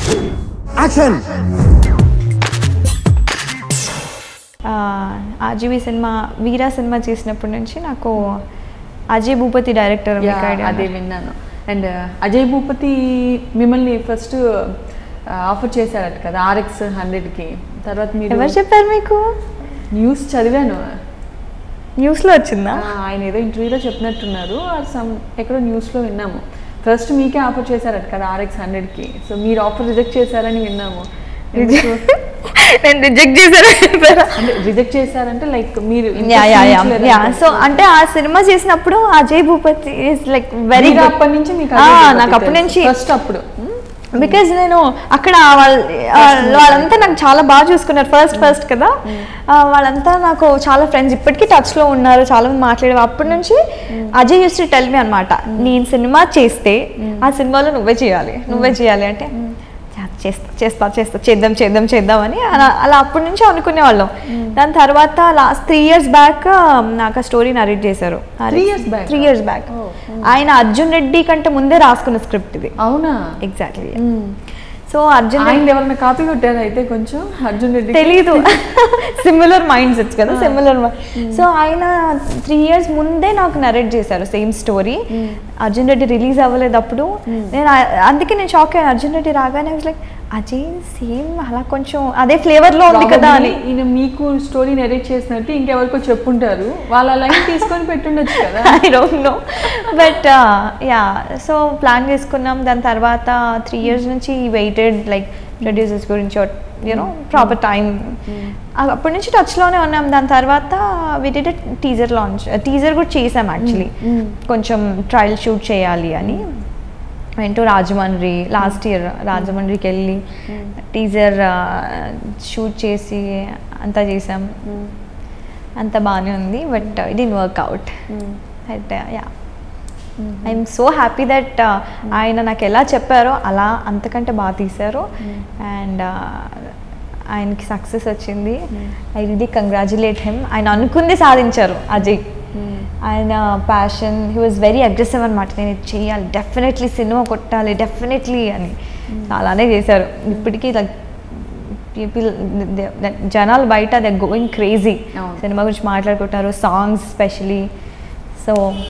Action RGV cinema Veera cinema చేసినప్పటి నుంచి నాకు అజయ్ భూపతి డైరెక్టర్ మీకు Yeah, idea అదే ఉందా? విన్నాను అండ్ అజయ్ భూపతి మిమ్మల్ని ఫస్ట్ ఆఫర్ చేశారట కదా ఆర్ఎక్స్ హండ్రెడ్కి తర్వాత మీరు ఎవరు చెప్పారు మీకు న్యూస్ చదివాను న్యూస్లో వచ్చిందా ఆ, ఆయన ఏదో ఇంటర్వ్యూలో చెప్పినట్టున్నారు సమ్ ఎక్కడో న్యూస్లో విన్నాము ఫస్ట్ మీకే ఆఫర్ చేశారట కదా ఆర్ఎక్స్ హండ్రెడ్కి సో మీరు ఆఫర్ రిజెక్ట్ చేశారని విన్నాము ఎందుకు? నేను రిజెక్ట్ చేశాను చెప్పారా అంటే రిజెక్ట్ చేశారంటే లైక్ మీరు yeah yeah yeah interest yeah చూపించలేదని సో అంటే ఆ సినిమా చేసినప్పుడు Ajay Bhupathi is like very మీరు అప్పటి నుంచి మీకు నాకు అప్పటి నుంచి ఫస్ట్ అప్పుడు బికాజ్ నేను అక్కడ వాళ్ళ వాళ్ళంతా నాకు చాలా బాగా చూసుకున్నారు ఫస్ట్ ఫస్ట్ కదా ఆ, వాళ్ళంతా నాకు చాలా ఫ్రెండ్స్ ఇప్పటికీ టచ్ లో ఉన్నారు చాలా మంది మాట్లాడే అప్పటి నుంచి Ajay used to tell me అనమాట నేను సినిమా చేస్తే ఆ సినిమాలో నువ్వే చేయాలి నువ్వే చేయాలి అంటే "చా- చేస్తా చేస్తా చేస్తా చేద్దాం చేద్దాం చేద్దాం అని అలా అలా అప్పటి నుంచి అనుకునే వాళ్ళం దాని తర్వాత లాస్ట్ త్రీ ఇయర్స్ బ్యాక్ నాకు ఆ స్టోరీ నరేట్ చేశారు Three years back? Three years back Oh, ఆయన అర్జున్ రెడ్డి కంటే ముందే రాసుకున్న స్క్రిప్ట్ ఇది అవునా ఎగ్జాక్ట్లీ సో అర్జున్ ఆయన ఎవరైనా కాపీ కొట్టారు అయితే కొంచెం అర్జున్ రెడ్డి తెలీదు సిమిలర్ మైండ్ సెట్స్ కదా సిమిలర్ సో ఆయన త్రీ ఇయర్స్ ముందే నాకు నరేట్ చేశారు same story Arjun Reddy release అవ్వలేదు అప్పుడు నేను ఆ- అందుకే నేను షాక్ అయ్యాను అర్జున్ రెడ్డి రాగానే లైక్ అజయ్ సేమ్ అలా కొంచెం అదే ఫ్లేవర్ లో ఉంది కదా అని Probably ఈయన మీకు స్టోరీ నెరేట్ చేసినట్టు ఇంకెవరికో చెప్పుంటారు వాళ్ళ లైన్ తీసుకొని పెట్టుండొచ్చు కదా I don't know but yeah so plan చేసుకున్నాం దాని తర్వాత త్రీ ఇయర్స్ నుంచి వెయిటెడ్ లైక్ ప్రొడ్యూసర్స్ గురించి యూనో ప్రాపర్ టైం అప్పటి నుంచి టచ్లోనే ఉన్నాం దాని తర్వాత విడిడ్ టీజర్ లాంచ్ టీజర్ కూడా చేసాం యాక్చువల్లీ కొంచెం ట్రయల్ షూట్ చేయాలి అని వెంటూ రాజమండ్రి లాస్ట్ ఇయర్ రాజమండ్రికి వెళ్ళి టీజర్ షూట్ చేసి అంతా చేసాం అంత బాగానే ఉంది but it in work out but yeah I'm so happy that ఆయన నాకు ఎలా చెప్పారో అలా అంతకంటే బాగా తీశారు అండ్ ఆయనకి సక్సెస్ వచ్చింది ఐ రియలీ కంగ్రాచులేట్ హిమ్ ఆయన అనుకుంది సాధించారు అజయ్ ఆయన passion he was very aggressive అనమాట నేను ఇది చేయాలి డెఫినెట్లీ సినిమా కొట్టాలి డెఫినెట్లీ అని అలానే చేశారు ఇప్పటికీ లైక్ పీపుల్ జనాలు బయట దే గోయింగ్ క్రేజీ అవును. సినిమా గురించి మాట్లాడుకుంటారు సాంగ్స్ స్పెషలీ సో